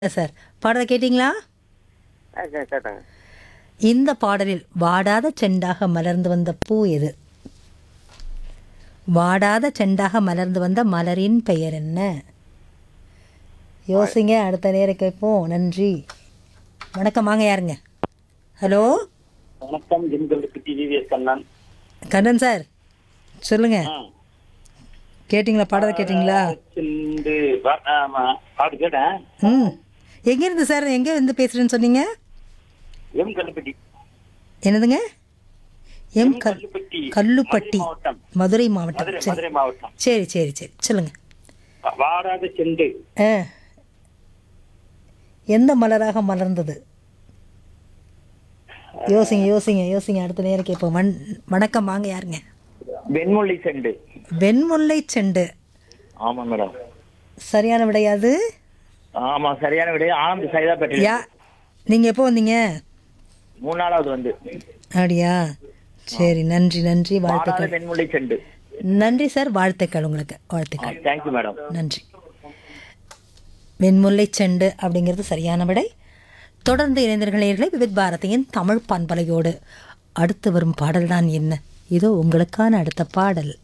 sir பாடலை கேட்டிங்களா ஆ சரி கேட்டேங்க இந்த பாடலில் வாடாத செண்டாக மலர்ந்து வந்த பூ எது வாடாத செண்டாக மலர்ந்து வந்த மலரின் பெயர் என்ன யோசிங்க அடுத்த நேரம் கேட்போம் நன்றி வணக்கம் வாங்க யாருங்க ஹலோ வணக்கம் ஜிம்களுக்கு டிவிஎஸ் கண்ணன் கண்ணன் சார் சொல்லுங்க கேட்டிங்களா பாடலை கேட்டிங்களா சிந்து வா- ஆமா பாட்டு கேட்டேன் ம் எங்கேருந்து சார் எங்கே இருந்து பேசுகிறேன்னு சொன்னீங்க எம் கல்லுப்பட்டி என்னதுங்க எம் கல் கல்லுப்பட்டி கல்லுப்பட்டி மதுரை மாவட்டம் மதுரை மாவட்டம் மதுரை சரி மதுரை மாவட்டம் சரி சரி சரி சொல்லுங்க வா- வாடாத செண்டு ஆ எந்த மலராக மலர்ந்தது யோசிங்க யோசிங்க யோசிங்க அடுத்த நேரம் கேட்போம் வண் வணக்கம் வாங்க யாருங்க வெண்முல்லை செண்டு வெண்முல்லை செண்டு ஆமா மேடம் சரியான விடையாது ஆமா சரியான விட ஆனந்த் சைதாப்பேட்டை யா நீங்கள் எப்போ வந்தீங்க மூணு நாளாவது வந்து அப்படியா சரி நன்றி நன்றி வாடாத வாழ்த்துக்கள் வெண்முல்லை செண்டு நன்றி சார் வாழ்த்துக்கள் உங்களுக்கு வாழ்த்துக்கள் தேங்க்யூ மேடம் நன்றி வெண்முல்லை செண்டு அப்படிங்கிறது சரியான விடை தொடர்ந்து இணைந்தர்களே விவித் பாரதியின் தமிழ் பண்பலையோடு அடுத்து வரும் பாடல்தான் என்ன இதோ உங்களுக்கான அடுத்த பாடல்